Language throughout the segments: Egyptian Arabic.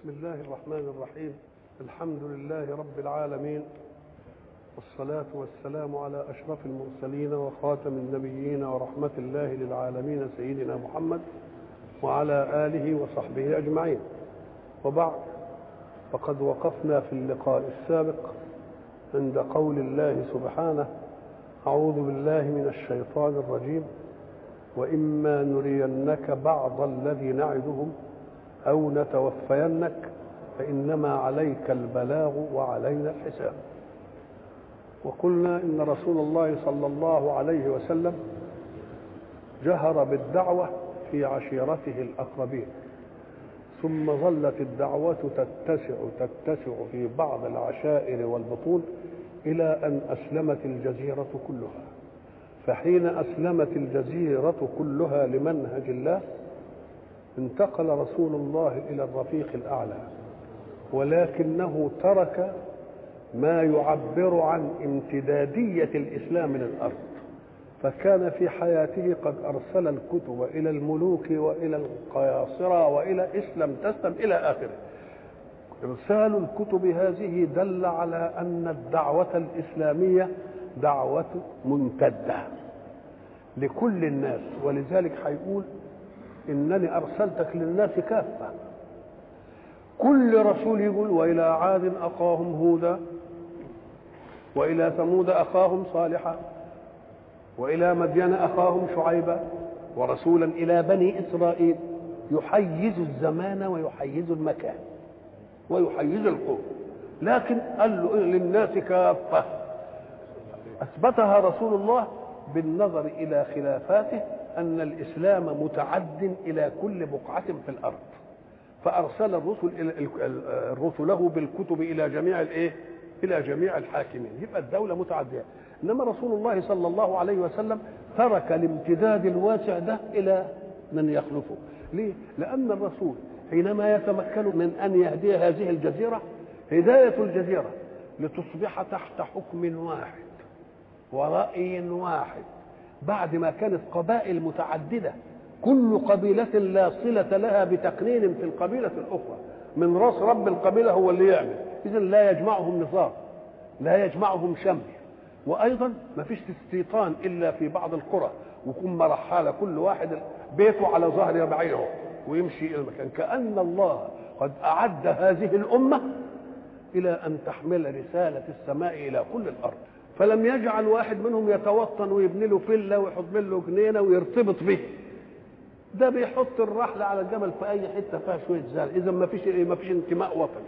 بسم الله الرحمن الرحيم الحمد لله رب العالمين والصلاة والسلام على أشرف المرسلين وخاتم النبيين ورحمة الله للعالمين سيدنا محمد وعلى آله وصحبه أجمعين وبعد فقد وقفنا في اللقاء السابق عند قول الله سبحانه أعوذ بالله من الشيطان الرجيم وإما نرينك بعض الذي نعدهم أو نتوفينك فإنما عليك البلاغ وعلينا الحساب وقلنا إن رسول الله صلى الله عليه وسلم جهر بالدعوة في عشيرته الأقربين ثم ظلت الدعوة تتسع تتسع في بعض العشائر والبطون إلى أن أسلمت الجزيرة كلها فحين أسلمت الجزيرة كلها لمنهج الله انتقل رسول الله إلى الرفيق الأعلى ولكنه ترك ما يعبر عن امتدادية الإسلام للأرض فكان في حياته قد أرسل الكتب إلى الملوك وإلى القياصرة وإلى اسلم تسلم إلى آخره إرسال الكتب هذه دل على أن الدعوة الإسلامية دعوة ممتدة لكل الناس ولذلك هيقول إنني أرسلتك للناس كافة كل رسول يقول وإلى عاد أخاهم هودا وإلى ثمود أخاهم صالحا وإلى مدين أخاهم شعيبا ورسولا إلى بني إسرائيل يحيز الزمان ويحيز المكان ويحيز القوم لكن قال له للناس كافة أثبتها رسول الله بالنظر إلى خلافاته أن الإسلام متعد إلى كل بقعة في الأرض فأرسل الرسل رسله بالكتب إلى جميع الإيه؟ إلى جميع الحاكمين يبقى الدولة متعدية إنما رسول الله صلى الله عليه وسلم ترك الامتداد الواسع ده إلى من يخلفه ليه؟ لأن الرسول حينما يتمكن من أن يهدي هذه الجزيرة هداية الجزيرة لتصبح تحت حكم واحد ورأي واحد بعد ما كانت قبائل متعددة كل قبيلة لا صلة لها بتقنين في القبيلة الأخرى من رأس رب القبيلة هو اللي يعمل إذا لا يجمعهم نظام لا يجمعهم شمل وأيضا ما فيش استيطان إلا في بعض القرى وكم رحالة كل واحد بيته على ظهر بعيره ويمشي إلى المكان كأن الله قد أعد هذه الأمة إلى أن تحمل رسالة السماء إلى كل الأرض فلم يجعل واحد منهم يتوطن ويبني له فيلا ويحط له جنينه ويرتبط به ده بيحط الرحل على الجبل في اي حته فيها شويه زرع اذا ما فيش ما فيش انتماء وطني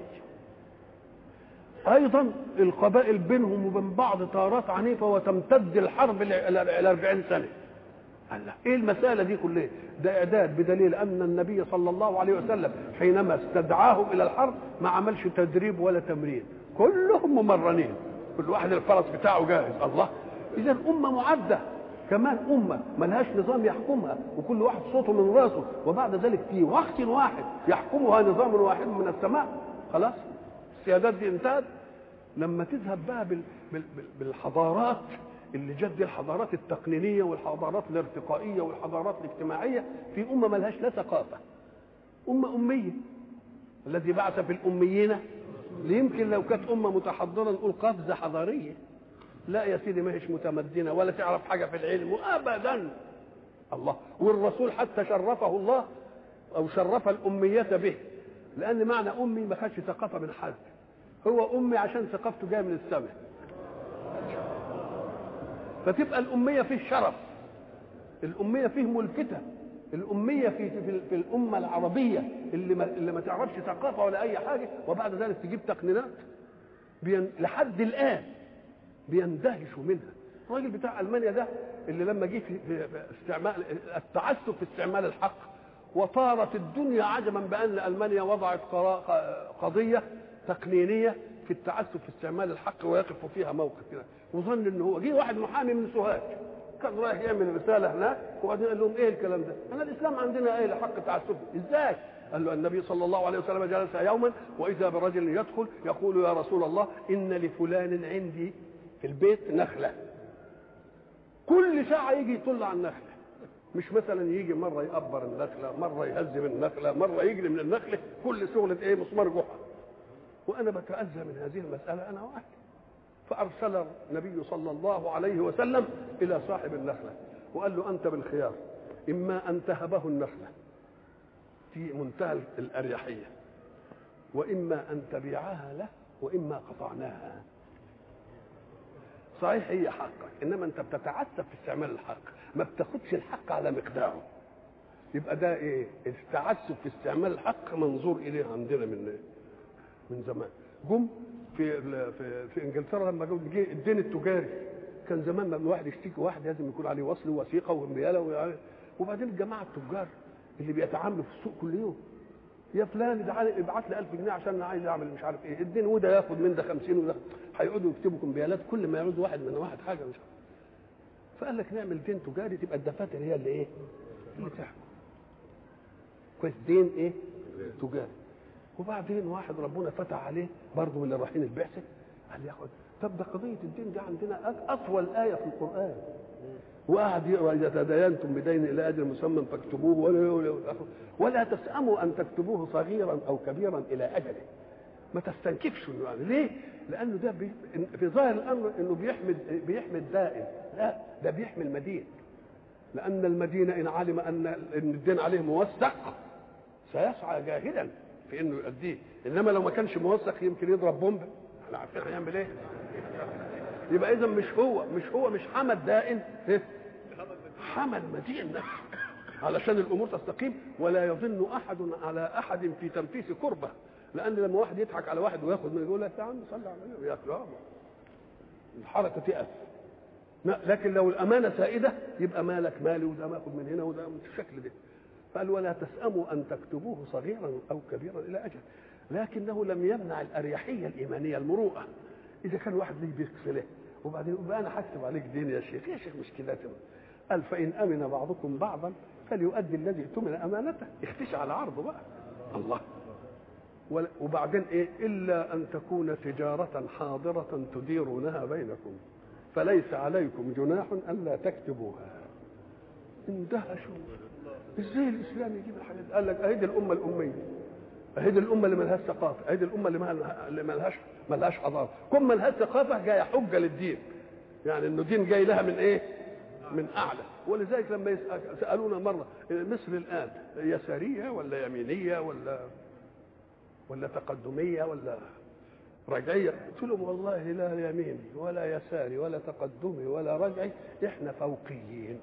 ايضا القبائل بينهم وبين بعض طارات عنيفه وتمتد الحرب الى 40 سنه الله ايه المساله دي كلها ده اعداد بدليل ان النبي صلى الله عليه وسلم حينما استدعاهم الى الحرب ما عملش تدريب ولا تمرين كلهم ممرنين كل واحد الفرس بتاعه جاهز الله اذا امه معده كمان امه ملهاش نظام يحكمها وكل واحد صوته من راسه وبعد ذلك في وقت واحد يحكمها نظام واحد من السماء خلاص السيادات دي انتهت لما تذهب بقى بال بال بالحضارات اللي جد الحضارات التقنينيه والحضارات الارتقائيه والحضارات الاجتماعيه في امه ملهاش لا ثقافه امه اميه الذي بعث في الاميين يمكن لو كانت امه متحضره نقول قفزه حضاريه لا يا سيدي ما هيش متمدنه ولا تعرف حاجه في العلم ابدا الله والرسول حتى شرفه الله او شرف الاميه به لان معنى امي ما خدش ثقافه من حد هو امي عشان ثقافته جايه من السماء فتبقى الاميه فيه شرف الاميه فيه ملفته الأمية في في, في الأمة العربية اللي ما اللي ما تعرفش ثقافة ولا أي حاجة وبعد ذلك تجيب تقنينات بين لحد الآن بيندهشوا منها الراجل بتاع ألمانيا ده اللي لما جه في, في استعمال التعسف في استعمال الحق وطارت الدنيا عجبا بأن ألمانيا وضعت قضية تقنينيه في التعسف في استعمال الحق ويقف فيها موقف كده وظن ان هو جه واحد محامي من سوهاج كان رايح يعمل رساله هناك وبعدين قال لهم ايه الكلام ده؟ انا الاسلام عندنا ايه حق تعسفي ازاي؟ قال له النبي صلى الله عليه وسلم جلس يوما واذا برجل يدخل يقول يا رسول الله ان لفلان عندي في البيت نخله كل ساعه يجي يطل على النخله مش مثلا يجي مره يقبر النخله مره يهزم النخله مره يجري من النخله كل شغله ايه مسمار جحا وانا بتاذى من هذه المساله انا واحد فارسل النبي صلى الله عليه وسلم الى صاحب النخله وقال له انت بالخيار اما ان تهبه النخله في منتهى الاريحيه واما ان تبيعها له واما قطعناها صحيح هي حقك انما انت بتتعسف في استعمال الحق ما بتاخدش الحق على مقداره يبقى ده ايه التعسف في استعمال الحق منظور اليه عندنا من من زمان جم في في, في انجلترا لما جه الدين التجاري كان زمان لما الواحد يشتكي واحد لازم يكون عليه وصل ووثيقه وامبياله وبعدين الجماعه التجار اللي بيتعاملوا في السوق كل يوم يا فلان تعالى ابعت لي 1000 جنيه عشان انا عايز اعمل مش عارف ايه الدين وده ياخد من ده 50 وده هيقعدوا يكتبوا كمبيالات كل ما يعوز واحد من واحد حاجه مش عارف فقال لك نعمل دين تجاري تبقى الدفاتر هي اللي ايه؟ اللي تحكم كويس دين ايه؟ تجاري وبعدين واحد ربنا فتح عليه برضه من اللي رايحين البعثه قال ياخد طب ده قضيه الدين دي عندنا اطول ايه في القران وقعد يقرا اذا تداينتم بدين الى اجل مسمى فاكتبوه ولا, ولا, ولا تساموا ان تكتبوه صغيرا او كبيرا الى اجله ما تستنكفش انه يعني ليه؟ لانه ده بي في ظاهر الامر انه بيحمي بيحمي الدائن لا ده بيحمي المدين لان المدين ان علم ان ان الدين عليه موثق سيسعى جاهدا في انه يؤديه انما لو ما كانش موثق يمكن يضرب بومب احنا عارفين هيعمل ايه يبقى اذا مش هو مش هو مش حمى الدائن حمى المدين نفسه علشان الامور تستقيم ولا يظن احد على احد في تنفيس كربه لان لما واحد يضحك على واحد وياخد منه يقول لك يا عم صلي على النبي يا اخي الحركه تقف لكن لو الامانه سائده يبقى مالك مالي وده ماخد من هنا وده من الشكل ده قال ولا تسأموا أن تكتبوه صغيرا أو كبيرا إلى أجل لكنه لم يمنع الأريحية الإيمانية المروءة إذا كان واحد ليه بيغسله وبعدين يقول أنا هكتب عليك دين يا شيخ يا شيخ مشكلات قال فإن أمن بعضكم بعضا فليؤدي الذي اؤتمن أمانته اختش على عرضه بقى الله وبعدين إيه إلا أن تكون تجارة حاضرة تديرونها بينكم فليس عليكم جناح ألا تكتبوها اندهشوا ازاي الاسلام يجيب الحاجات دي؟ قال لك اهي دي الامه الاميه اهي دي الامه اللي مالهاش ثقافه اهي دي الامه اللي مالها اللي مالهاش مالهاش حضاره كل مالهاش ثقافه جايه حجه للدين يعني انه دين جاي لها من ايه من اعلى ولذلك لما سالونا مره مصر الان يساريه ولا يمينيه ولا ولا تقدميه ولا رجعيه قلت لهم والله لا يميني ولا يساري ولا تقدمي ولا رجعي احنا فوقيين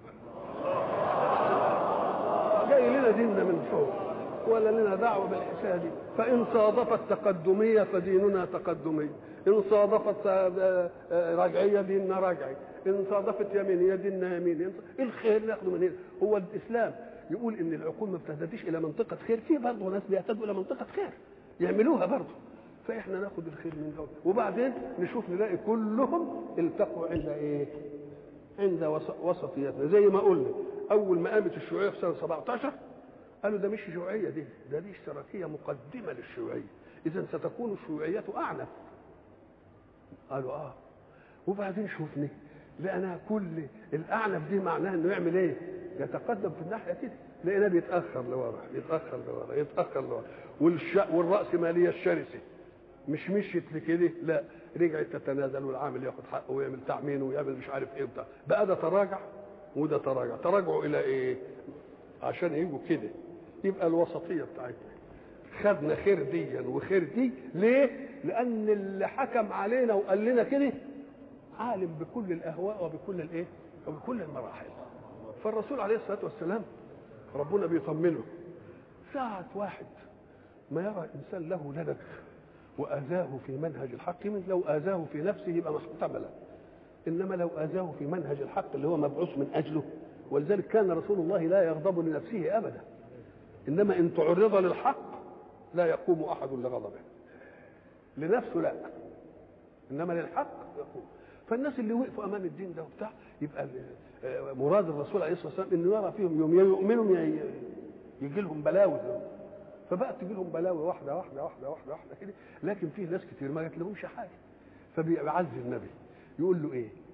جاي لنا ديننا من فوق ولا لنا دعوه بالحكايه دي فان صادفت تقدميه فديننا تقدمي ان صادفت رجعيه ديننا رجعي ان صادفت يمينيه ديننا يميني الخير ناخده من هنا هو الاسلام يقول ان العقول ما بتهتديش الى منطقه خير في برضه ناس بيهتدوا الى منطقه خير يعملوها برضه فاحنا ناخد الخير من دول وبعدين نشوف نلاقي كلهم التقوا عند ايه عند وسطيتنا زي ما قلنا اول ما قامت الشيوعيه في سنه 17 قالوا ده مش شيوعيه دي ده دي اشتراكيه مقدمه للشيوعيه اذا ستكون الشيوعيه اعنف قالوا اه وبعدين شوفني لقينا كل الاعنف دي معناها انه يعمل ايه يتقدم في الناحيه كده لقينا بيتاخر لورا يتاخر لورا يتاخر لورا والش... والراسماليه الشرسه مش مشيت لكده لا رجعت تتنازل والعامل ياخد حقه ويعمل تعمين ويعمل مش عارف ايه وبتاع بقى ده تراجع وده تراجع تراجعوا الى ايه عشان يجوا كده يبقى الوسطيه بتاعتنا خدنا خير ديا وخير دي ليه لان اللي حكم علينا وقال لنا كده عالم بكل الاهواء وبكل الايه وبكل المراحل فالرسول عليه الصلاه والسلام ربنا بيطمنه ساعة واحد ما يرى إنسان له لدك وآذاه في منهج الحق من لو آذاه في نفسه يبقى محتملا إنما لو آذاه في منهج الحق اللي هو مبعوث من أجله ولذلك كان رسول الله لا يغضب لنفسه أبدا إنما إن تعرض للحق لا يقوم أحد لغضبه لنفسه لا إنما للحق يقوم فالناس اللي وقفوا امام الدين ده وبتاع يبقى مراد الرسول عليه الصلاه والسلام انه يرى فيهم يوم يؤمنوا يجي لهم بلاوي فبقت تجي لهم بلاوي واحده واحده واحده واحده واحده كده لكن في ناس كتير ما جات لهمش حاجه فبيعزي النبي يقول له ايه؟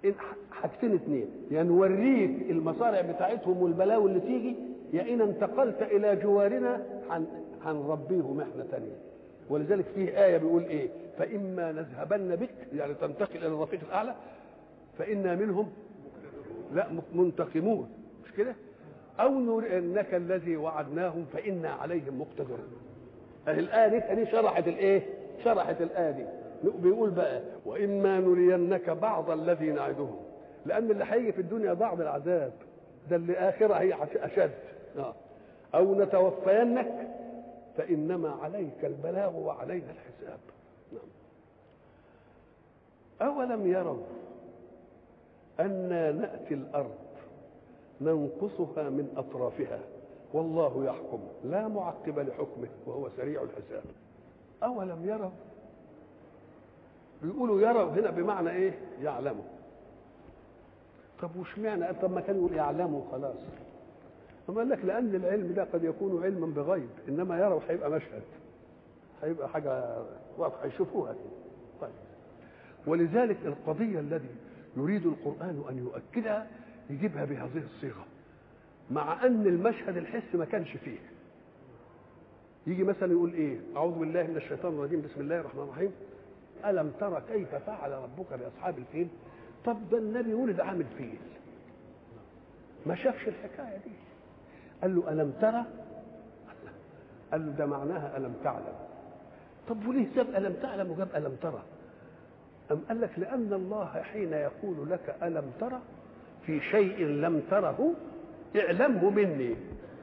إن حاجتين اتنين يا يعني نوريك المصارع بتاعتهم والبلاوي اللي تيجي يا ان انتقلت الى جوارنا هنربيهم احنا تانية ولذلك فيه آية بيقول إيه فإما نذهبن بك يعني تنتقل إلى الرفيق الأعلى فإنا منهم لا منتقمون مش كده أو نرئنك الذي وعدناهم فإنا عليهم مقتدرون أهي الآية دي شرحت الإيه شرحت الآية دي بيقول بقى وإما نرينك بعض الذي نعدهم لأن اللي هيجي في الدنيا بعض العذاب ده اللي آخرة هي أشد آه. أو نتوفينك فإنما عليك البلاغ وعلينا الحساب نعم. أولم يروا أنا نأتي الأرض ننقصها من أطرافها والله يحكم لا معقب لحكمه وهو سريع الحساب أولم يروا بيقولوا يروا هنا بمعنى إيه يعلموا طب وش معنى طب ما كان يقول يعلموا خلاص ثم قال لك لان العلم ده قد يكون علما بغيب انما يروا هيبقى مشهد هيبقى حاجه واضحه يشوفوها طيب ولذلك القضيه الذي يريد القران ان يؤكدها يجيبها بهذه الصيغه مع ان المشهد الحس ما كانش فيه يجي مثلا يقول ايه اعوذ بالله من الشيطان الرجيم بسم الله الرحمن الرحيم الم ترى كيف فعل ربك باصحاب الفيل طب ده النبي ولد عامل فيل ما شافش الحكايه دي قال له ألم ترى قال له ده معناها ألم تعلم طب وليه ساب ألم تعلم وجاب ألم ترى أم قال لك لأن الله حين يقول لك ألم ترى في شيء لم تره اعلمه مني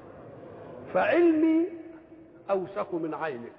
فعلمي أوثق من عينك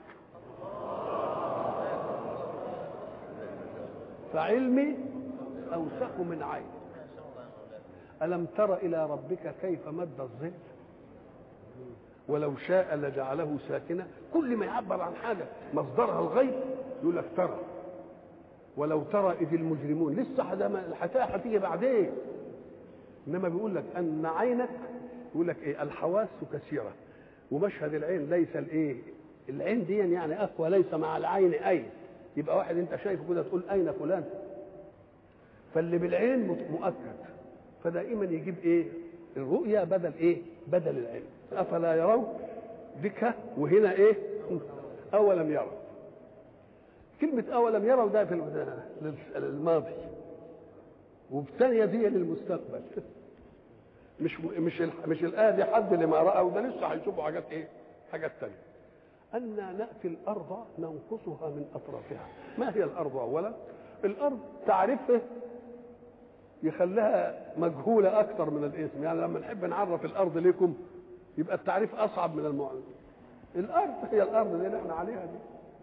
فعلمي أوثق من عينك ألم تر إلى ربك كيف مد الظل ولو شاء لجعله ساكنا كل ما يعبر عن حاجه مصدرها الغيب يقول لك ترى ولو ترى اذ المجرمون لسه الحكايه هتيجي بعدين انما بيقول لك ان عينك يقول لك ايه الحواس كثيره ومشهد العين ليس الايه العين دي يعني اقوى ليس مع العين اين يبقى واحد انت شايفه كده تقول اين فلان فاللي بالعين مؤكد فدائما يجيب ايه الرؤيا بدل ايه بدل العلم افلا يرون بك وهنا ايه اولم يروا كلمة أولم يروا ده في الماضي والثانية دي للمستقبل مش مش مش الآية دي حد لما رأوا ده لسه هيشوفوا حاجات إيه؟ حاجات تانية. أنا نأتي الأرض ننقصها من أطرافها. ما هي الأرض أولا؟ الأرض تعرفه يخليها مجهولة أكثر من الاسم، يعني لما نحب نعرف الأرض لكم يبقى التعريف اصعب من المعنى الارض هي الارض اللي احنا عليها دي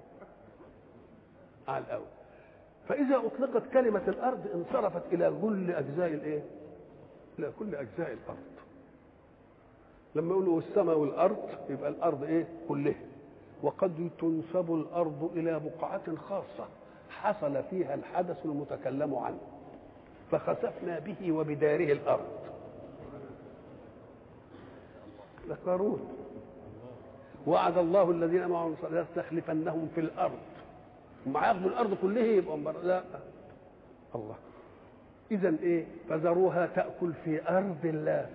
على الاول فاذا اطلقت كلمه الارض انصرفت الى كل اجزاء الايه الى كل اجزاء الارض لما يقولوا السماء والارض يبقى الارض ايه كلها وقد تنسب الارض الى بقعه خاصه حصل فيها الحدث المتكلم عنه فخسفنا به وبداره الارض لقارون وعد الله الذين امنوا ليستخلفنهم في الارض هم هياخدوا الارض كلها يبقى لا الله اذا ايه فذروها تاكل في ارض الله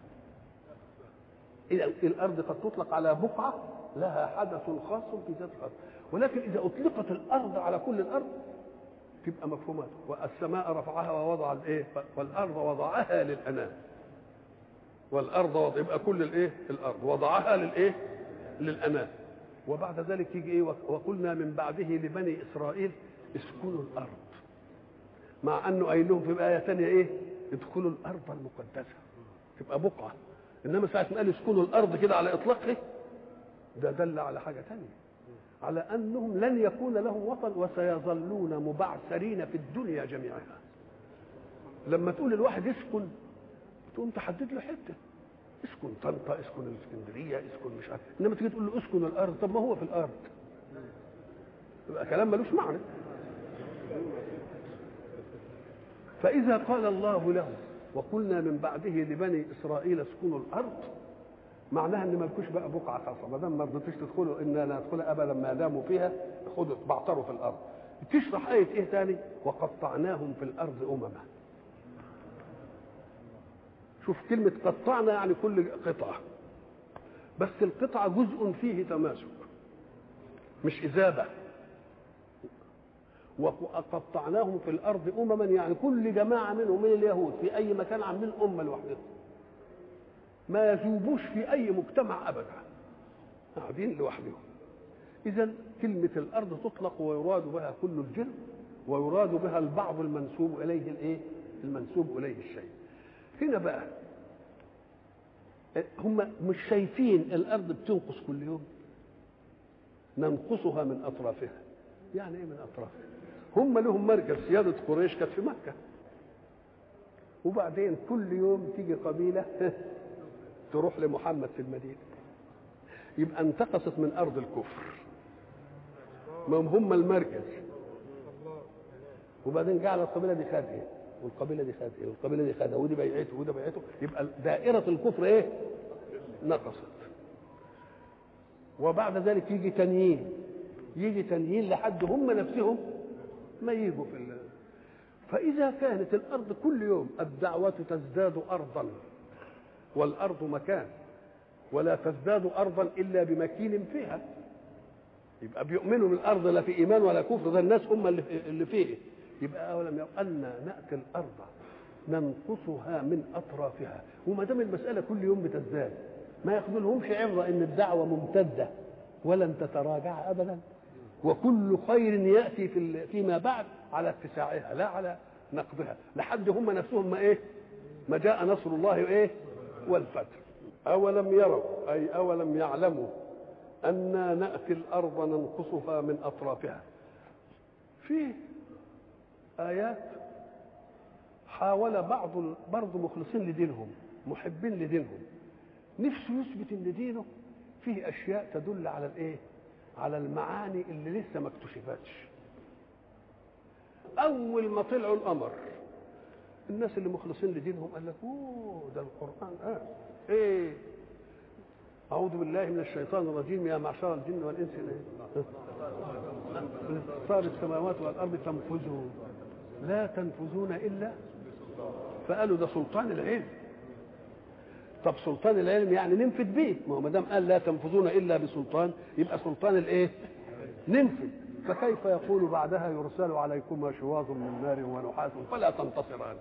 إذا الارض قد تطلق على بقعه لها حدث خاص في ذات الارض ولكن اذا اطلقت الارض على كل الارض تبقى مفهومات والسماء رفعها ووضع الايه والارض وضعها للانام والارض وضع يبقى كل الايه الارض وضعها للايه للانام وبعد ذلك يجي ايه وقلنا من بعده لبني اسرائيل اسكنوا الارض مع انه قايل لهم في ايه ثانيه ايه ادخلوا الارض المقدسه تبقى بقعه انما ساعه ما قال اسكنوا الارض كده على اطلاقه ده دل على حاجه ثانيه على انهم لن يكون لهم وطن وسيظلون مبعثرين في الدنيا جميعها لما تقول الواحد اسكن تقوم تحدد له حته اسكن طنطا اسكن الاسكندريه اسكن مش عارف انما تيجي تقول له اسكن الارض طب ما هو في الارض يبقى كلام ملوش معنى فاذا قال الله له وقلنا من بعده لبني اسرائيل اسكنوا الارض معناها ان مالكوش بقى بقعه خاصه ما دام ما رضيتوش تدخلوا انا لا ندخل ابدا ما داموا فيها خدوا بعتروا في الارض تشرح ايه ايه تاني وقطعناهم في الارض امما شوف كلمة قطعنا يعني كل قطعة بس القطعة جزء فيه تماسك مش إذابة وقطعناهم في الأرض أمما يعني كل جماعة منهم من اليهود في أي مكان عاملين أمة لوحدهم ما يذوبوش في أي مجتمع أبدا قاعدين لوحدهم إذا كلمة الأرض تطلق ويراد بها كل الجن ويراد بها البعض المنسوب إليه الإيه؟ المنسوب إليه الشيء. هنا بقى هم مش شايفين الأرض بتنقص كل يوم ننقصها من أطرافها يعني إيه من أطرافها؟ هم لهم مركز سيادة قريش كانت في مكة وبعدين كل يوم تيجي قبيلة تروح لمحمد في المدينة يبقى انتقصت من أرض الكفر ما هم المركز وبعدين جعل القبيله دي خد ايه والقبيله دي خد ايه والقبيله دي خدها ودي بيعته وده بيعته يبقى دائره الكفر ايه نقصت وبعد ذلك يجي تنيين يجي تنيين لحد هم نفسهم ما يجوا في الله فإذا كانت الأرض كل يوم الدعوة تزداد أرضا والأرض مكان ولا تزداد أرضا إلا بمكين فيها يبقى بيؤمنوا بالارض لا في ايمان ولا كفر ده الناس هم اللي اللي فيه يبقى اولم يروا ان ناتي الارض ننقصها من اطرافها وما دام المساله كل يوم بتزداد ما ياخذلهمش عبره ان الدعوه ممتده ولن تتراجع ابدا وكل خير ياتي في فيما بعد على اتساعها لا على نقضها لحد هم نفسهم ما ايه ما جاء نصر الله ايه والفتح اولم يروا اي اولم يعلموا أنا نأتي الأرض ننقصها من أطرافها في آيات حاول بعض برضه مخلصين لدينهم محبين لدينهم نفسه يثبت ان دينه فيه اشياء تدل على الايه على المعاني اللي لسه ما اكتشفتش اول ما طلعوا القمر الناس اللي مخلصين لدينهم قال لك اوه ده القران اه ايه أعوذ بالله من الشيطان الرجيم يا معشر الجن والإنس صار السماوات والأرض تنفذوا لا تنفذون إلا فقالوا ده سلطان العلم طب سلطان العلم يعني ننفذ به ما هو ما دام قال لا تنفذون الا بسلطان يبقى سلطان الايه؟ ننفذ فكيف يقول بعدها يرسل عليكما شواظ من نار ونحاس فلا تنتصران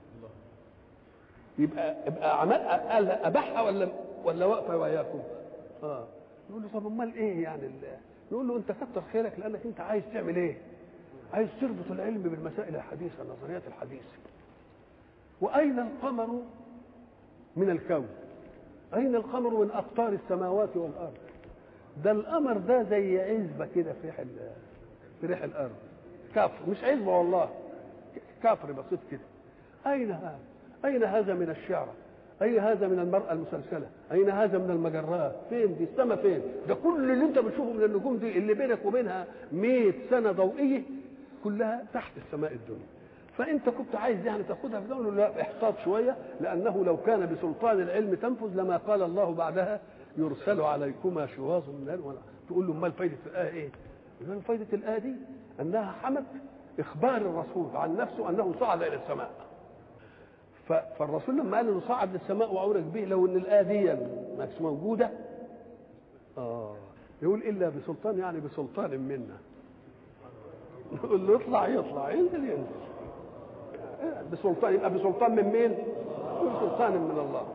يبقى يبقى عمل قال اباحها ولا ولا واقفه وياكم اه نقول له طب امال ايه يعني نقول له انت كتر خيرك لانك انت عايز تعمل ايه عايز تربط العلم بالمسائل الحديثه النظريات الحديثه واين القمر من الكون اين القمر من اقطار السماوات والارض ده القمر ده زي عزبه كده في ريح في ريح الارض كفر مش عزبه والله كفر بسيط كده اين هذا اين هذا من الشعره اين هذا من المرأة المسلسلة اين هذا من المجرات فين دي السماء فين ده كل اللي انت بتشوفه من النجوم دي اللي بينك وبينها 100 سنة ضوئية كلها تحت السماء الدنيا فانت كنت عايز يعني تاخدها في دولة لا احتاط شوية لانه لو كان بسلطان العلم تنفذ لما قال الله بعدها يرسل عليكما شواظ من نار ولا تقول له امال فايدة الآية ايه؟ يقول فايدة الآية دي انها حمت اخبار الرسول عن نفسه انه صعد الى السماء فالرسول لما قال انه صعد للسماء وعرج به لو ان الايه دي ما كانتش موجوده اه يقول الا بسلطان يعني بسلطان منا نقول له اطلع يطلع ينزل ينزل بسلطان يبقى بسلطان من مين؟ بسلطان من الله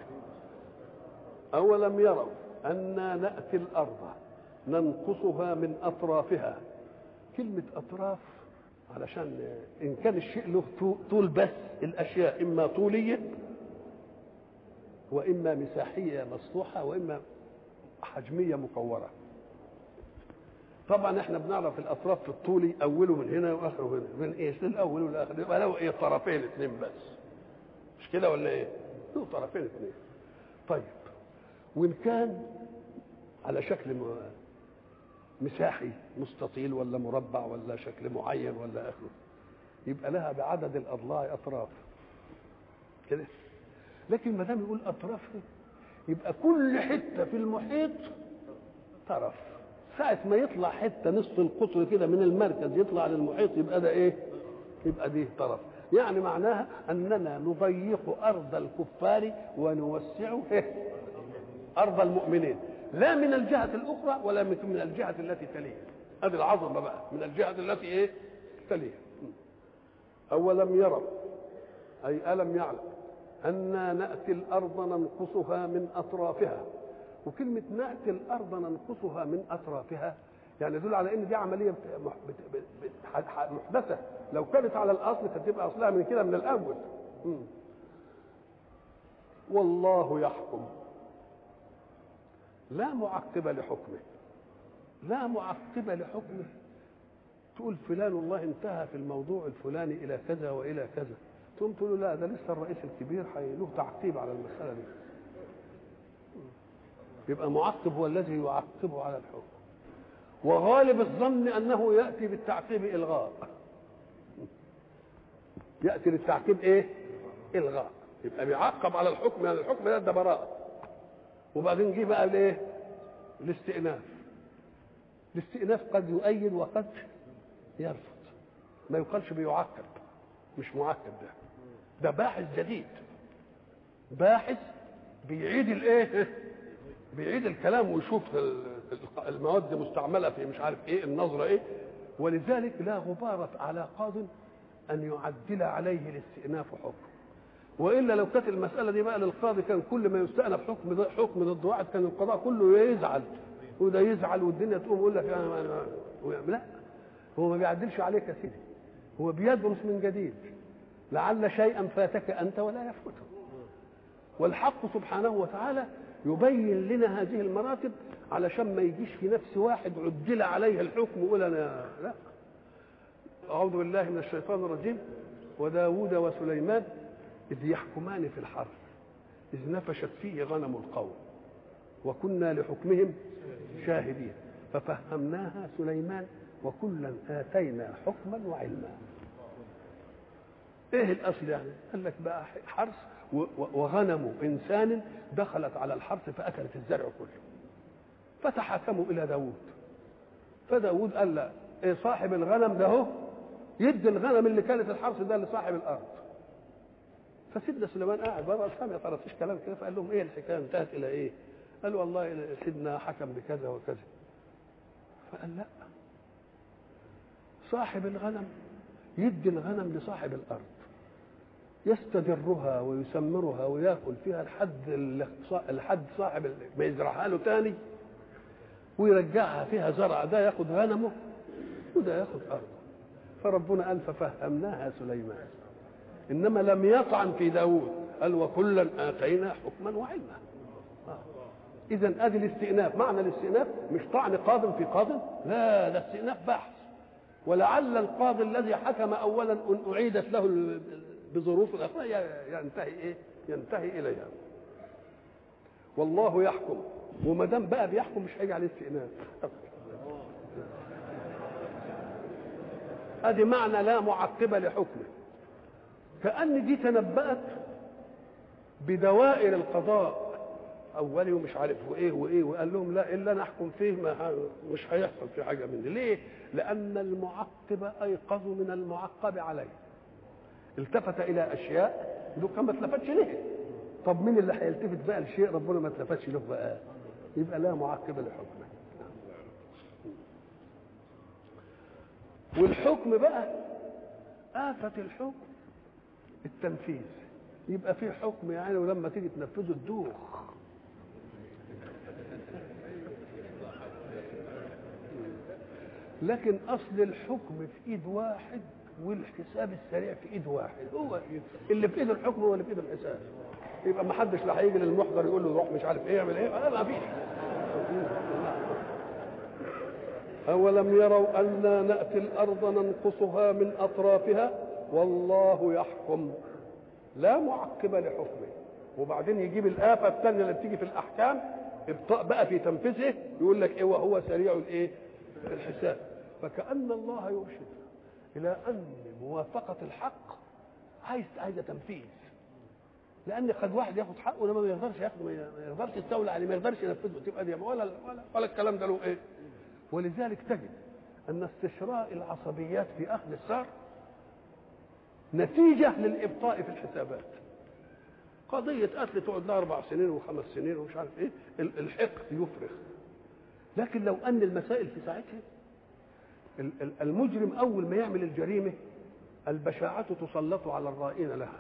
اولم يروا انا ناتي الارض ننقصها من اطرافها كلمه اطراف علشان ان كان الشيء له طول بس الاشياء اما طوليه واما مساحيه مسطوحه واما حجميه مكوره طبعا احنا بنعرف الاطراف في الطولي اوله من هنا واخره هنا من ايش للاول والاخر يبقى له ايه طرفين اثنين بس مش كده ولا ايه له طرفين اثنين طيب وان كان على شكل مساحي مستطيل ولا مربع ولا شكل معين ولا اخره يبقى لها بعدد الاضلاع اطراف كده لكن ما دام يقول اطراف يبقى كل حته في المحيط طرف ساعة ما يطلع حتة نصف القطر كده من المركز يطلع للمحيط يبقى ده ايه؟ يبقى دي طرف يعني معناها اننا نضيق ارض الكفار ونوسع ارض المؤمنين لا من الجهه الاخرى ولا من الجهه التي تليها هذه العظمه بقى من الجهه التي ايه تليها اولم يروا اي الم يعلم انا ناتي الارض ننقصها من اطرافها وكلمه ناتي الارض ننقصها من اطرافها يعني يدل على ان دي عمليه محدثه لو كانت على الاصل كانت تبقى اصلها من كده من الاول والله يحكم لا معقب لحكمه لا معقب لحكمه تقول فلان الله انتهى في الموضوع الفلاني الى كذا والى كذا تقوم تقول له لا ده لسه الرئيس الكبير له تعقيب على المساله دي يبقى معقب هو الذي يعقبه على الحكم وغالب الظن انه ياتي بالتعقيب الغاء ياتي للتعقيب ايه الغاء يبقى بيعقب على الحكم يعني الحكم ده, ده براءه وبعدين جه بقى الايه الاستئناف الاستئناف قد يؤيد وقد يرفض ما يقالش بيعقب مش معقب ده ده باحث جديد باحث بيعيد الايه بيعيد الكلام ويشوف المواد مستعمله في مش عارف ايه النظره ايه ولذلك لا غبار على قاض ان يعدل عليه الاستئناف حكم والا لو كانت المساله دي بقى للقاضي كان كل ما يستأنف حكم حكم ضد واحد كان القضاء كله يزعل وده يزعل والدنيا تقوم يقول لك انا أنا لا هو ما بيعدلش عليك يا سيدي هو بيدرس من جديد لعل شيئا فاتك انت ولا يفوته والحق سبحانه وتعالى يبين لنا هذه المراتب علشان ما يجيش في نفس واحد عدل عليه الحكم يقول انا لا اعوذ بالله من الشيطان الرجيم وداود وسليمان اذ يحكمان في الحرث اذ نفشت فيه غنم القوم وكنا لحكمهم شاهدين ففهمناها سليمان وكلا اتينا حكما وعلما ايه الاصل يعني قال لك بقى حرث وغنم انسان دخلت على الحرث فاكلت الزرع كله فتحاكموا الى داود فداود قال لا إيه صاحب الغنم ده هو يدي الغنم اللي كانت الحرث ده لصاحب الارض فسيدنا سليمان قاعد بره سامع طرطيش كلام كده فقال لهم ايه الحكايه انتهت الى ايه؟ قالوا والله سيدنا حكم بكذا وكذا فقال لا صاحب الغنم يدي الغنم لصاحب الارض يستدرها ويسمرها وياكل فيها لحد لحد صاحب ما يزرعها له تاني ويرجعها فيها زرع ده ياخد غنمه وده ياخد ارضه فربنا قال ففهمناها سليمان انما لم يطعن في داود قال وكلا اتينا حكما وعلما آه. اذا ادي الاستئناف معنى الاستئناف مش طعن قاض في قاض لا ده استئناف بحث ولعل القاضي الذي حكم اولا ان اعيدت له بظروف اخرى ينتهي ايه ينتهي اليها والله يحكم وما دام بقى بيحكم مش هيجي عليه استئناف ادي معنى لا معقب لحكمه كأن دي تنبأت بدوائر القضاء أولي ومش عارف وإيه وإيه وقال لهم لا إلا نحكم فيه ما مش هيحصل في حاجة من دي ليه؟ لأن المعقب أيقظ من المعقب عليه التفت إلى أشياء دول كان ما اتلفتش ليه؟ طب مين اللي هيلتفت بقى لشيء ربنا ما اتلفتش له بقى؟ يبقى لا معقب لحكمه والحكم بقى آفة الحكم التنفيذ يبقى في حكم يعني ولما تيجي تنفذه تدوخ لكن اصل الحكم في ايد واحد والحساب السريع في ايد واحد هو اللي في ايد الحكم هو اللي في ايد الحساب يبقى ما حدش لا هيجي للمحضر يقول له روح مش عارف ايه يعمل ايه ما فيش أولم يروا أنا نأتي الأرض ننقصها من أطرافها والله يحكم لا معقب لحكمه وبعدين يجيب الآفة الثانية اللي بتيجي في الأحكام ابطاء بقى في تنفيذه يقول لك إيه وهو سريع الإيه؟ الحساب فكأن الله يرشد إلى أن موافقة الحق عايز عايزة تنفيذ لأن قد واحد ياخد حقه لما ما يقدرش ياخده ما يقدرش يستولى عليه ما يقدرش ينفذه تبقى دي ولا ولا ولا الكلام ده له إيه؟ ولذلك تجد أن استشراء العصبيات في أخذ الثار نتيجة للإبطاء في الحسابات قضية قتل تقعد لها أربع سنين وخمس سنين ومش عارف إيه الحقد يفرخ لكن لو أن المسائل في ساعتها المجرم أول ما يعمل الجريمة البشاعة تسلط على الرائين لها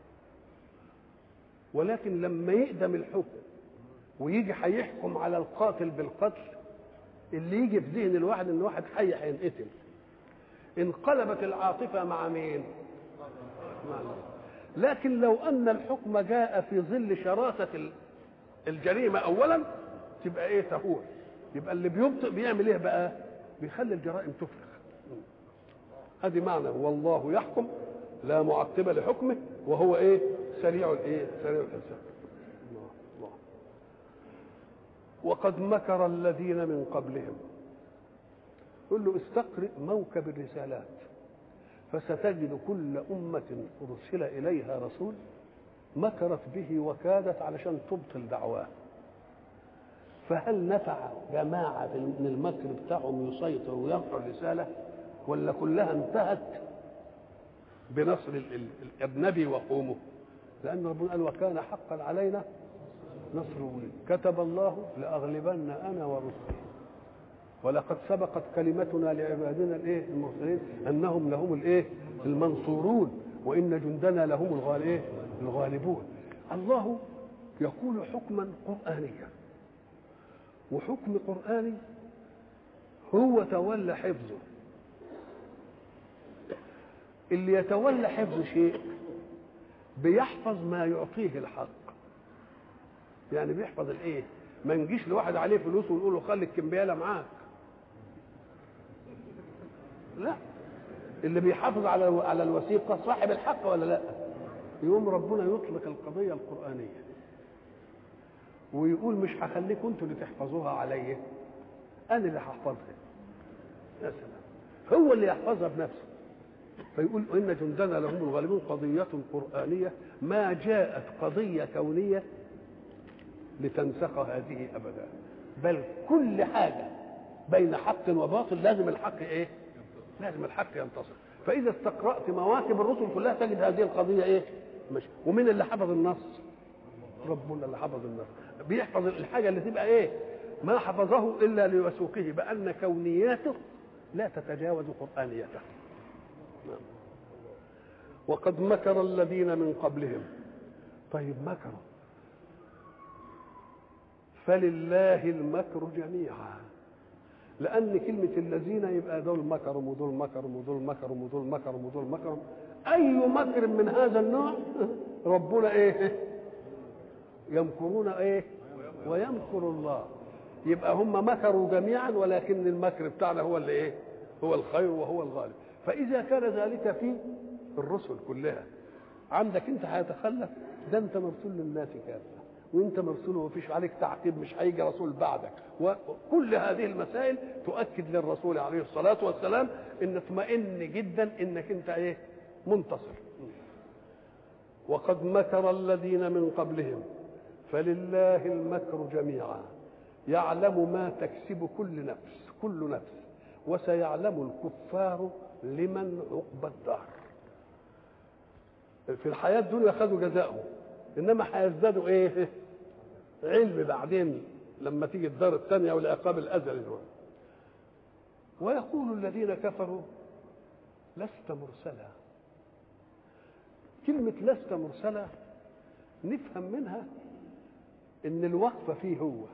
ولكن لما يقدم الحكم ويجي هيحكم على القاتل بالقتل اللي يجي في ذهن الواحد ان واحد حي هينقتل انقلبت العاطفه مع مين؟ مع لكن لو ان الحكم جاء في ظل شراسه الجريمه اولا تبقى ايه تهور يبقى اللي بيبطئ بيعمل ايه بقى؟ بيخلي الجرائم تفرخ هذه معنى والله يحكم لا معقب لحكمه وهو ايه؟ سريع الايه؟ سريع الحساب الله الله وقد مكر الذين من قبلهم قل له استقرئ موكب الرسالات فستجد كل أمة أرسل إليها رسول مكرت به وكادت علشان تبطل دعواه فهل نفع جماعة من المكر بتاعهم يسيطر ويرفع الرسالة ولا كلها انتهت بنصر النبي وقومه لأن ربنا قال وكان حقا علينا نصر ولي كتب الله لأغلبن أنا ورسلي ولقد سبقت كلمتنا لعبادنا الايه المرسلين انهم لهم الايه المنصورون وان جندنا لهم الغالبين الغالبون الله يقول حكما قرانيا وحكم قراني هو تولى حفظه اللي يتولى حفظ شيء بيحفظ ما يعطيه الحق يعني بيحفظ الايه ما نجيش لواحد عليه فلوس ونقول له خلي الكمبياله معاك لا اللي بيحافظ على على الوثيقه صاحب الحق ولا لا يقوم ربنا يطلق القضيه القرانيه ويقول مش هخليكم انتوا اللي تحفظوها عليا انا اللي هحفظها يا سلام هو اللي يحفظها بنفسه فيقول ان جندنا لهم الغالبون قضيه قرانيه ما جاءت قضيه كونيه لتنسخ هذه ابدا بل كل حاجه بين حق وباطل لازم الحق ايه لازم الحق ينتصر فاذا استقرات مواكب الرسل كلها تجد هذه القضيه ايه مش ومين اللي حفظ النص ربنا اللي حفظ النص بيحفظ الحاجه اللي تبقى ايه ما حفظه الا لوثوقه بان كونياته لا تتجاوز قرانيته نعم. وقد مكر الذين من قبلهم طيب مكروا فلله المكر جميعا لان كلمه الذين يبقى دول مكروا ودول مكروا ودول مكروا ودول مكروا ودول مكروا اي مكر من هذا النوع ربنا ايه يمكرون ايه ويمكر الله يبقى هم مكروا جميعا ولكن المكر بتاعنا هو اللي ايه هو الخير وهو الغالب فاذا كان ذلك في الرسل كلها عندك انت هيتخلف ده انت مرسول للناس كافه وانت مرسول ومفيش عليك تعقيب مش هيجي رسول بعدك وكل هذه المسائل تؤكد للرسول عليه الصلاه والسلام ان اطمئن جدا انك انت ايه منتصر وقد مكر الذين من قبلهم فلله المكر جميعا يعلم ما تكسب كل نفس كل نفس وسيعلم الكفار لمن عقبى الدار في الحياة الدنيا خدوا جزاءهم إنما هيزدادوا إيه علم بعدين لما تيجي الدار الثانية والعقاب الأزلي دول ويقول الذين كفروا لست مرسلا كلمة لست مرسلا نفهم منها ان الوقفة فيه هو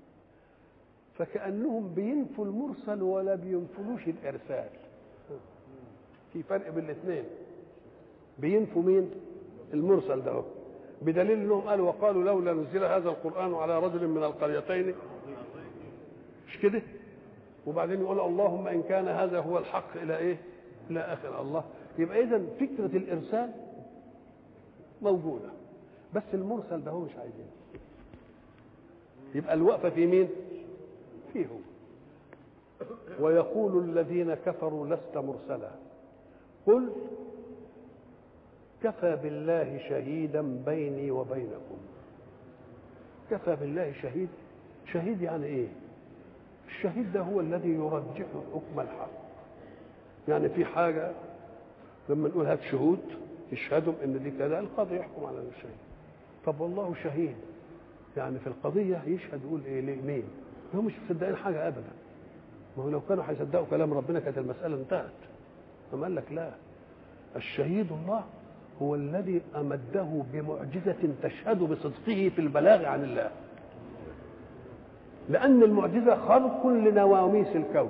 فكأنهم بينفوا المرسل ولا بينفلوش الإرسال في فرق بين الاثنين بينفوا مين المرسل ده بدليل انهم قالوا وقالوا لولا نزل هذا القرآن على رجل من القريتين مش كده وبعدين يقول اللهم ان كان هذا هو الحق الى ايه الى اخر الله يبقى اذا فكرة الارسال موجودة بس المرسل ده هو مش عايزين يبقى الوقفة في مين فيه ويقول الذين كفروا لست مرسلا قل كفى بالله شهيدا بيني وبينكم كفى بالله شهيد شهيد يعني ايه الشهيد ده هو الذي يرجح حكم الحق يعني في حاجة لما نقول هات شهود يشهدوا ان دي كذا القاضي يحكم على الشيء طب والله شهيد يعني في القضيه يشهد يقول ايه ليه مين هم مش مصدقين حاجه ابدا ما هو لو كانوا هيصدقوا كلام ربنا كانت المساله انتهت أما قال لك لا الشهيد الله هو الذي أمده بمعجزة تشهد بصدقه في البلاغ عن الله لأن المعجزة خرق لنواميس الكون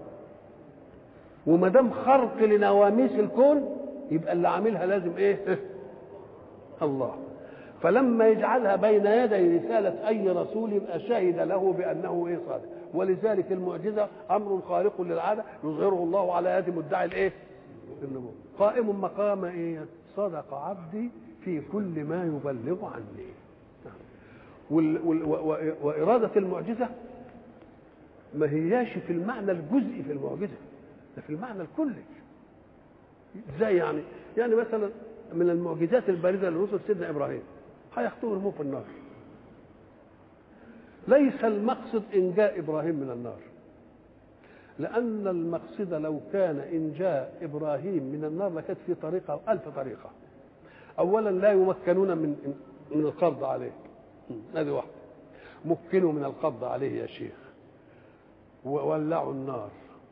وما دام خرق لنواميس الكون يبقى اللي عاملها لازم ايه؟ الله فلما يجعلها بين يدي رسالة أي رسول يبقى شهد له بأنه إيه صادق ولذلك المعجزة أمر خارق للعادة يظهره الله على يد مدعي الإيه؟ النبوة قائم مقام إيه؟ صدق عبدي في كل ما يبلغ عني وال وال وإرادة المعجزة ما هياش في المعنى الجزئي في المعجزة ده في المعنى الكلي ازاي يعني؟ يعني مثلا من المعجزات البارزة للرسل سيدنا إبراهيم هياخدوه يرموه في النار ليس المقصد إنجاء إبراهيم من النار لأن المقصد لو كان إنجاء إبراهيم من النار لكانت في طريقة ألف طريقة أولا لا يمكنون من من القبض عليه هذه واحدة مكنوا من القبض عليه يا شيخ وولعوا النار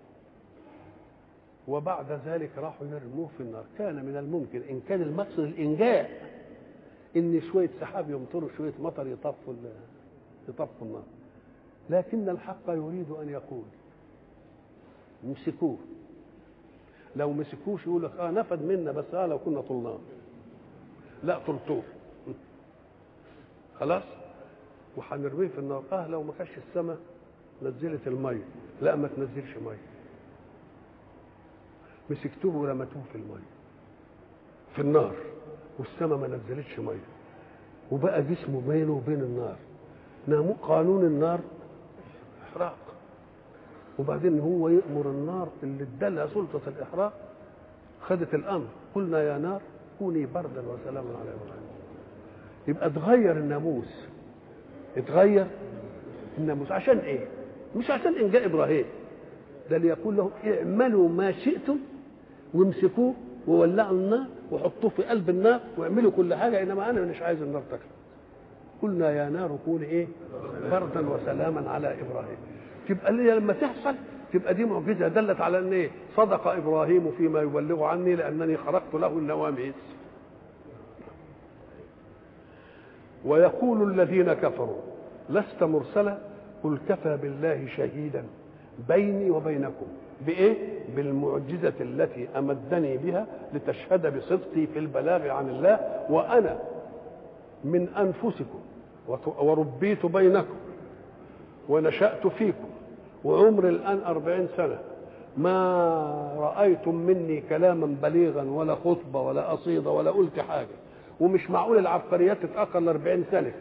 وبعد ذلك راحوا يرموه في النار كان من الممكن إن كان المقصد الإنجاء إن شوية سحاب يمطروا شوية مطر يطفوا يطفوا النار لكن الحق يريد أن يقول مسكوه لو مسكوش يقول لك اه نفد منا بس اه لو كنا طلناه لا طلتوه خلاص وهنرميه في النار اه لو ما كانش السماء نزلت الميه لا ما تنزلش ميه مسكتوه ورمتوه في الميه في النار والسماء ما نزلتش ميه وبقى جسمه بينه وبين النار نامو قانون النار احراق وبعدين هو يأمر النار اللي ادالها سلطة الإحراق خدت الأمر قلنا يا نار كوني بردا وسلاما على إبراهيم يبقى اتغير الناموس اتغير الناموس عشان ايه؟ مش عشان إنجاء إبراهيم ده ليقول لهم اعملوا ما شئتم وامسكوه وولعوا النار وحطوه في قلب النار واعملوا كل حاجة إنما أنا مش عايز النار تكفي قلنا يا نار كوني ايه؟ بردا وسلاما على إبراهيم تبقى اللي لما تحصل تبقى دي معجزه دلت على ان ايه صدق ابراهيم فيما يبلغ عني لانني خرقت له النواميس ويقول الذين كفروا لست مرسلا قل كفى بالله شهيدا بيني وبينكم بايه بالمعجزه التي امدني بها لتشهد بصدقي في البلاغ عن الله وانا من انفسكم وربيت بينكم ونشأت فيكم وعمري الآن أربعين سنة ما رأيتم مني كلاما بليغا ولا خطبة ولا قصيدة ولا قلت حاجة ومش معقول العبقريات تتأخر لأربعين سنة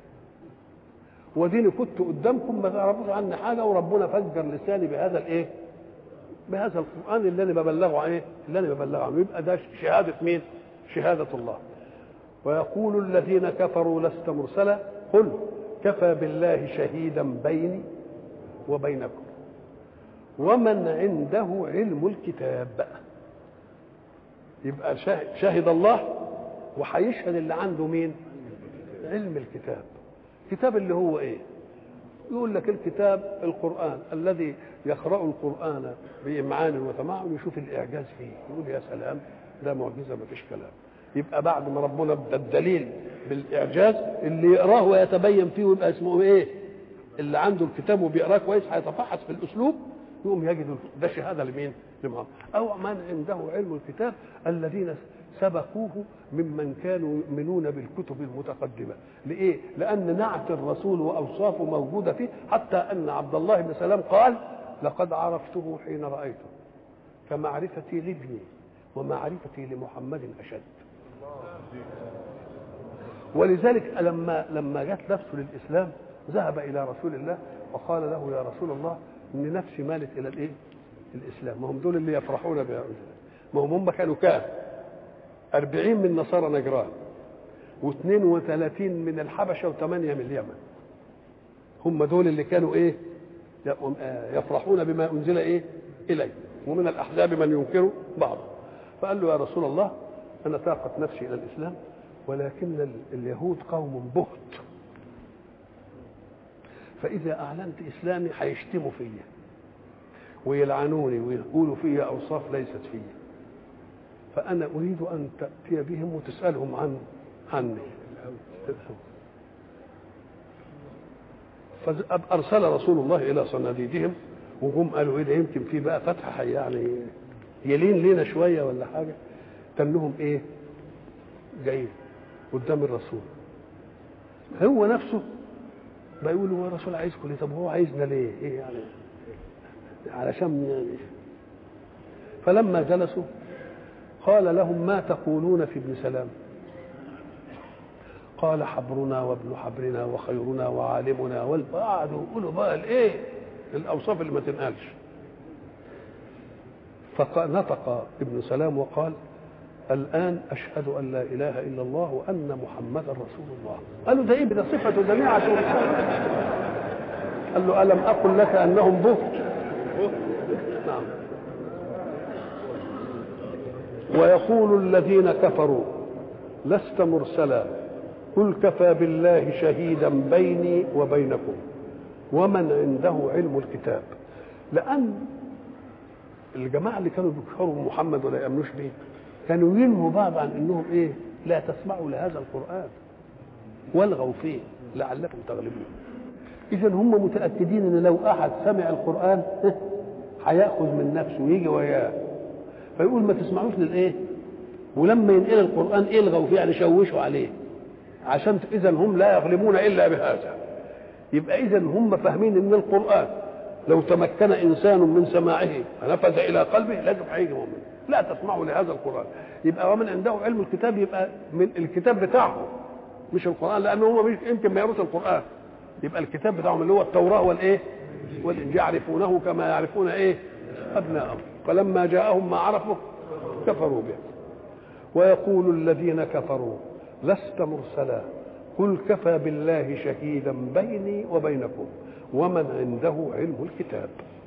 وديني كنت قدامكم ما تعرفوش عني حاجة وربنا فجر لساني بهذا الإيه؟ بهذا القرآن اللي أنا ببلغه إيه؟ اللي أنا ببلغه عنه يبقى ده شهادة مين؟ شهادة الله ويقول الذين كفروا لست مرسلا قل كفى بالله شهيدا بيني وبينكم ومن عنده علم الكتاب بقى يبقى شهد الله وهيشهد اللي عنده مين علم الكتاب كتاب اللي هو ايه يقول لك الكتاب القرآن الذي يقرأ القرآن بإمعان وتمعن يشوف الإعجاز فيه يقول يا سلام ده معجزة ما فيش كلام يبقى بعد ما ربنا ادى الدليل بالاعجاز اللي يقراه ويتبين فيه ويبقى اسمه ايه اللي عنده الكتاب وبيقراه كويس هيتفحص في الاسلوب يقوم يجد ده شهاده لمين؟ لمحمد او من عنده علم الكتاب الذين سبقوه ممن كانوا يؤمنون بالكتب المتقدمه لايه؟ لان نعت الرسول واوصافه موجوده فيه حتى ان عبد الله بن سلام قال لقد عرفته حين رايته كمعرفتي لابني ومعرفتي لمحمد اشد ولذلك لما لما جت نفسه للاسلام ذهب الى رسول الله وقال له يا رسول الله ان نفسي مالت الى الايه؟ الاسلام ما هم دول اللي يفرحون بها ما هم هم كانوا كام؟ أربعين من نصارى نجران واثنين وثلاثين من الحبشة وثمانية من اليمن هم دول اللي كانوا ايه يفرحون بما أنزل ايه إليه ومن الأحزاب من ينكر بعضه فقال له يا رسول الله انا تاقت نفسي الى الاسلام ولكن ال- اليهود قوم بهت فاذا اعلنت اسلامي هيشتموا فيا ويلعنوني ويقولوا فيا اوصاف ليست فيا فانا اريد ان تاتي بهم وتسالهم عن عني فارسل رسول الله الى صناديدهم وهم قالوا ايه ده يمكن في بقى فتح يعني يلين لينا شويه ولا حاجه تنهم ايه جايين قدام الرسول هو نفسه بيقول هو الرسول عايزكم ليه طب هو عايزنا ليه ايه يعني علشان يعني فلما جلسوا قال لهم ما تقولون في ابن سلام قال حبرنا وابن حبرنا وخيرنا وعالمنا والقعدوا يقولوا بقى الايه الاوصاف اللي ما تنقالش فنطق ابن سلام وقال الآن أشهد أن لا إله إلا الله وأن محمدا رسول الله قالوا ده إيه ده صفة جميعة قال له ألم أقل لك أنهم بهت نعم ويقول الذين كفروا لست مرسلا قل كفى بالله شهيدا بيني وبينكم ومن عنده علم الكتاب لأن الجماعة اللي كانوا بيكفروا محمد ولا يأمنوش بيه كانوا ينهوا بعض عن انهم ايه لا تسمعوا لهذا القران والغوا فيه لعلكم تغلبون اذا هم متاكدين ان لو احد سمع القران هياخذ من نفسه ويجي وياه فيقول ما تسمعوش للايه ولما ينقل القران الغوا فيه يعني شوشوا عليه عشان اذا هم لا يغلبون الا بهذا يبقى اذا هم فاهمين ان القران لو تمكن انسان من سماعه ونفذ الى قلبه لازم هيجي مؤمن لا تسمعوا لهذا القران يبقى ومن عنده علم الكتاب يبقى من الكتاب بتاعه مش القران لانه هو مش يمكن ما يرث القران يبقى الكتاب بتاعهم اللي هو التوراه والايه والانجيل يعرفونه كما يعرفون ايه ابناءهم فلما جاءهم ما عرفوا كفروا به ويقول الذين كفروا لست مرسلا قل كفى بالله شهيدا بيني وبينكم ومن عنده علم الكتاب